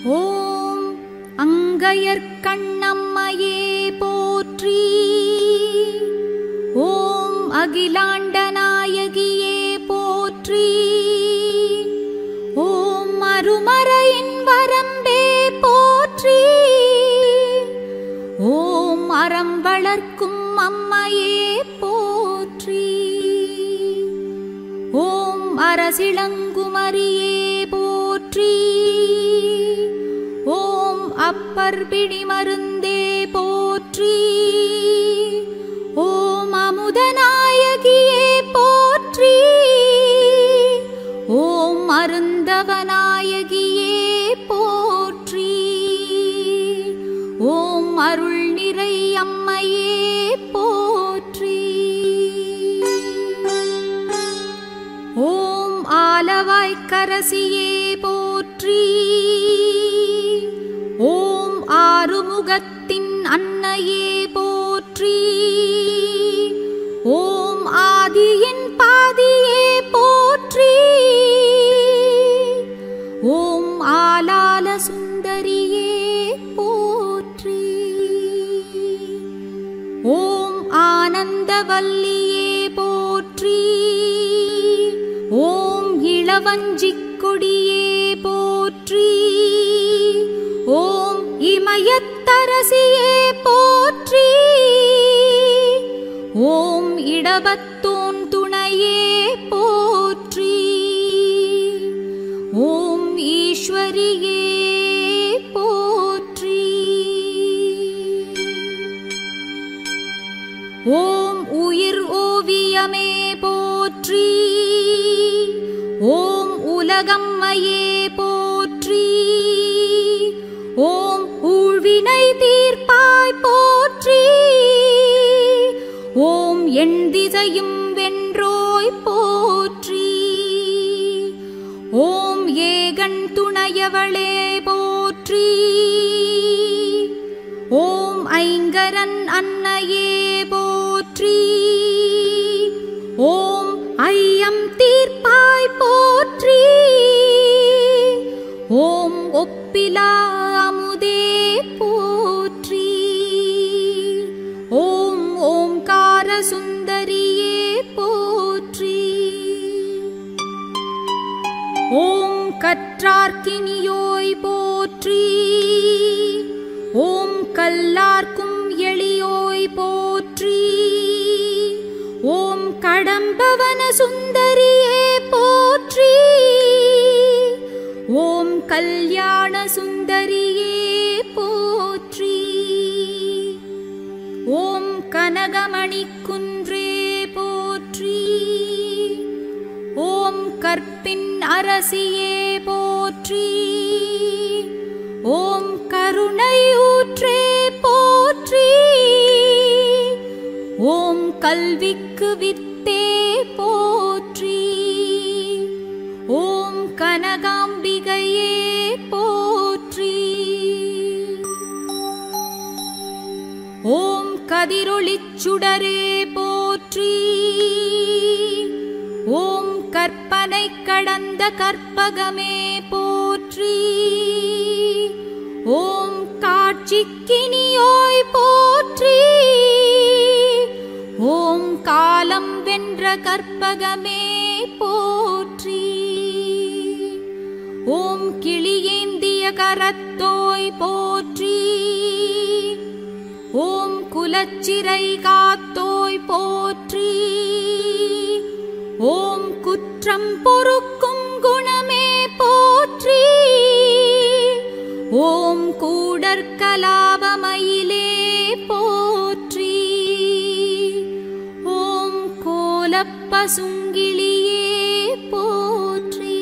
ஓம் அங்கையர்க்கண்ணம்மையே போற்றி ஓம் அகிலாண்ட நாயகியே போற்றி ஓம் அருமறையின் வரம்பே போற்றி ஓம் அறம் வளர்க்கும் அம்மையே போற்றி ஓம் அரசிளங்குமரியே போற்றி ஓம் அப்பர் பிடி மருந்தே போற்றி ஓம் அமுதநாயகியே போற்றி ஓம் அருந்தவநாயகியே போற்றி ஓம் அருள் நிறை அம்மையே போற்றி ஓம் ஆலவாய்க்கரசியே போற்றி ஓம் ஆறுமுகத்தின் அன்னையே போற்றி ஓம் ஆதியின் பாதியே போற்றி ஓம் ஆலால சுந்தரியே போற்றி ஓம் ஆனந்தவல்லியே போற்றி ஓம் இளவஞ்சிக் கொடியே போற்றி ஓம் இமயத்தரசியே போற்றி ஓம் இடபத்தோன் துணையே போற்றி ஓம் ஈஸ்வரியே போற்றி ஓம் உயிர் ஓவியமே போற்றி ஓம் உலகம்மையே போற்றி ஓம் ஊழ்வினை தீர்ப்பாய் போற்றி ஓம் எண் திசையும் வென்றோய் போற்றி ஓம் ஏகன் துணையவளே போற்றி ஓம் ஐங்கரன் அன்னையே போற்றி ஓம் ஐயம் தீர்ப்பாய் போற்றி ஓம் ஒப்பிலா அமுதே போற்றி ஓம் ஓம்கார சுந்தரியே போற்றி ஓம் கற்றார்க்கினியோய் போற்றி ஓம் கல்லார்க்கும் எளியோய் போற்றி ஓம் கடம்பவன சுந்தரியே போற்றி ஓம் கல்யாண சுந்தரியே போற்றி ஓம் கனகமணி குன்றே போற்றி ஓம் கற்பின் அரசியே போற்றி ஓம் கருணை ஊற்றே போற்றி ஓம் கல்விக்கு வித்தே போற்றி ஓம் கனகாம்பிகையே போற்றி ஓம் கதிரொளிச் சுடரே போற்றி ஓம் கற்பனை கடந்த கற்பகமே போற்றி ஓம் காட்சிக்கினியோய் போற்றி ஓம் காலம் வென்ற கற்பகமே போற்றி ஓம் கிளியேந்திய கரத்தோய் போற்றி ஓம் குலச்சிறை காத்தோய் போற்றி ஓம் குற்றம் பொறுக்கும் குணமே போற்றி ஓம் கூடற்கலாபமயிலே போற்றி ஓம் கோலப்பசுங்கிளியே போற்றி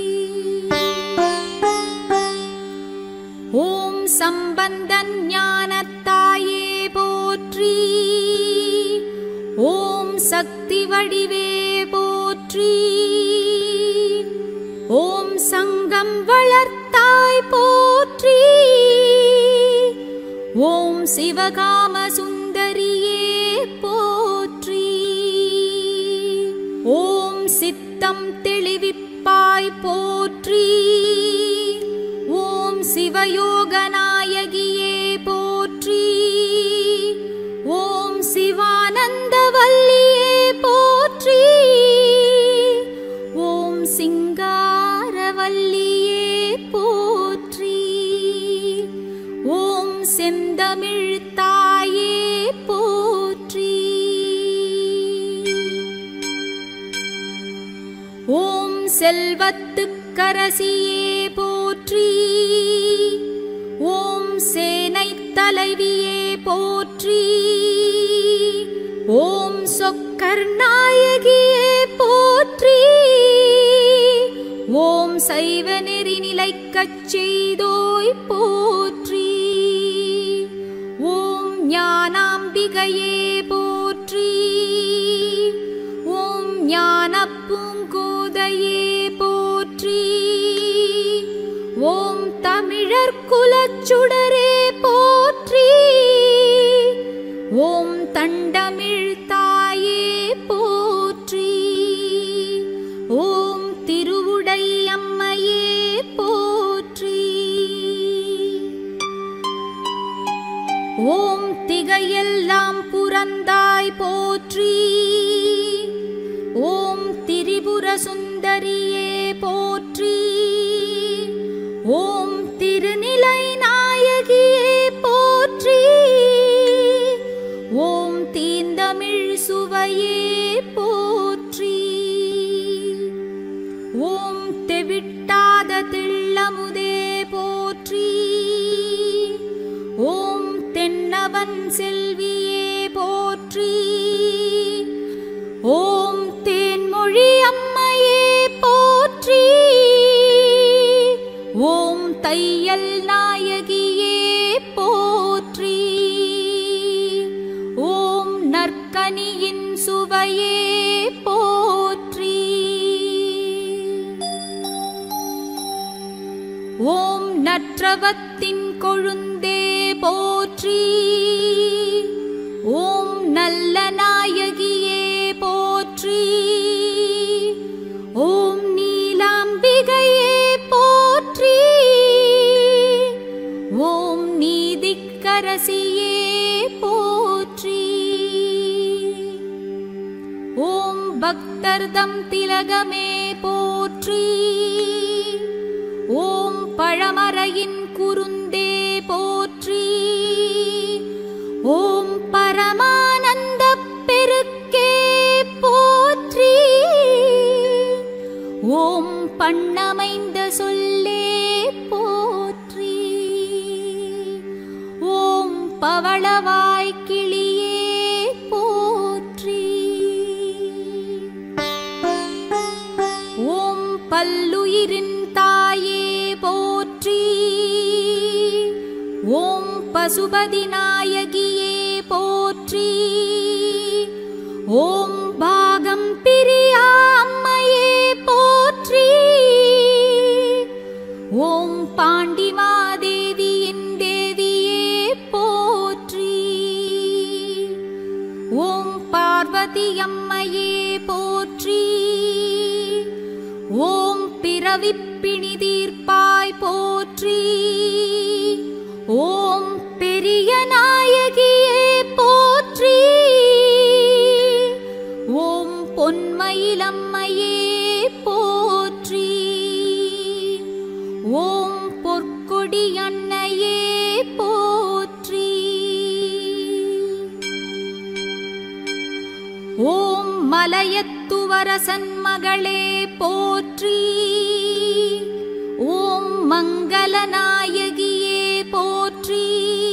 ஓம் சம்பந்தன் ஞானத்தாயே போற்றி ஓம் சக்தி வடிவே போற்றி ஓம் சங்கம் வளர்த்தாய் போற்றி ஓம் சிவகாம சுந்தரியே போற்றி ஓம் சித்தம் தெளிவிப்பாய் போற்றி ஓம் சிவயோகநாயகியே போற்றி ஓம் சிவானந்தவல்லியே போற்றி ஓம் சிங்காரவல்லியே போற்றி ஓம் செந்தமிழ் தாயே போற்றி ஓம் செல்வத்துக்கரசியே போற்றி ஓம் சேனை தலைவியே போற்றி ஓம் சொக்கர் நாயகியே போற்றி ஓம் சைவ நெறி நிலைக்கச் செய்தோய் போற்றி ஓம் ஞானாம்பிகையே போற்றி ஓம் ஞானப் பூங்கோதையே போற்றி ஓம் தமிழர் குலச்சுடரே போற்றி ஓம் தண்டமிழ் தாயே போற்றி ஓம் திருவுடை அம்மையே போற்றி ஓம் திகையெல்லாம் புறந்தாய் போற்றி ஓம் திரிபுர சுந்தரியே போற்றி ஓம் திருநிலை நாயகியே போற்றி ஓம் தீந்தமிழ் சுவையே போற்றி ஓம் தெவிட்டாத திள்ளமுதே போற்றி ஓம் தென்னவன் செல்வியே போற்றி ஓம் தேன்மொழி அம்மையே போற்றி ஓம் தையல் நாயகியே போற்றி ஓம் நற்கனியின் சுவையே போற்றி ஓம் நற்றவத்தின் கொழுந்தே போற்றி ஓம் நல்ல நாயகியே போற்றி ஓம் நீலாம்பிகையே போற்றி ஓம் நீதிக்கரசியே போற்றி ஓம் பக்தர்தம் திலகமே போற்றி ஓம் பழமறையின் குருந்தே போற்றி ஓம் பரமானந்த பெருக்கே போற்றி ஓம் பண்ணமைந்த சொல்லே போற்றி ஓம் பவளவாய் கிளியே போற்றி ஓம் பல்லுயிரின் தாயே போற்றி ஓம் பசுபதி நாயகியே போற்றி ஓம் பாகம் பிரியா அம்மையே போற்றி ஓம் பாண்டிமாதேவியின் தேவியே போற்றி ஓம் பார்வதி அம்மையே போற்றி ஓம் பிறவிப் பிணி தீர்ப்பாய் போற்றி ஓம் பெரிய நாயகியே போற்றி ஓம் பொன்மயிலம்மையே போற்றி ஓம் பொற்கொடி அன்னையே போற்றி ஓம் மலையத்துவரசன் மகளே போற்றி ஓம் மங்களநாயகியே போற்றி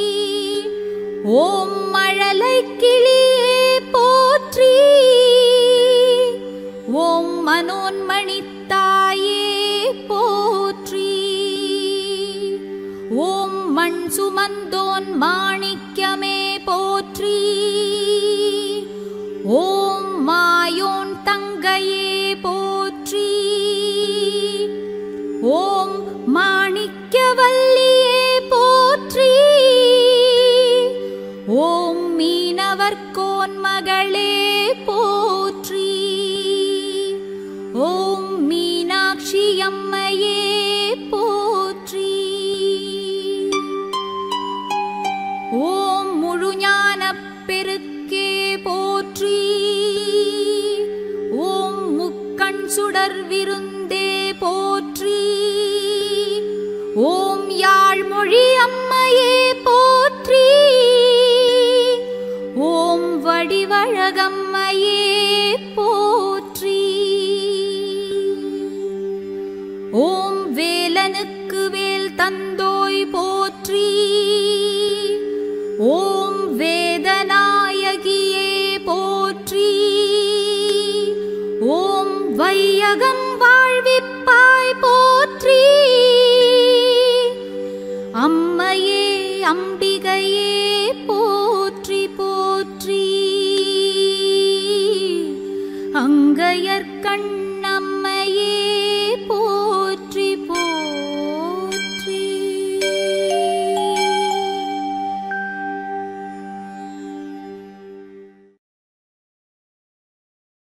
ஓம் மழலை கிளியே போற்றி ஓம் மனோன்மணித்தாயே போற்றி ஓம் மண் சுமந்தோன் மாணிக்கமே போற்றி ஓம் மாயோன் தங்கையே போற்றி ஓம் மாணிக்கவல்லியே போற்றி ஓம் மீனவர்கோன் மகளே போற்றி ஓம் மீனாட்சி அம்மையே போற்றி சுடர் விருந்தே போற்றி ஓம் யாழ்மொழி அம்மையே போற்றி ஓம் வடிவழகம்மையே போற்றி ஓம் வேலனுக்கு வேல் தந்தோய் போற்றி ஓம் வேதநாயகியே போற்றி ஓம் வையகம் வாழ்விப்பாய் போற்றி அம்மையே அம்பிகையே போற்றி போற்றி அங்கையர்கண்ணம்மையே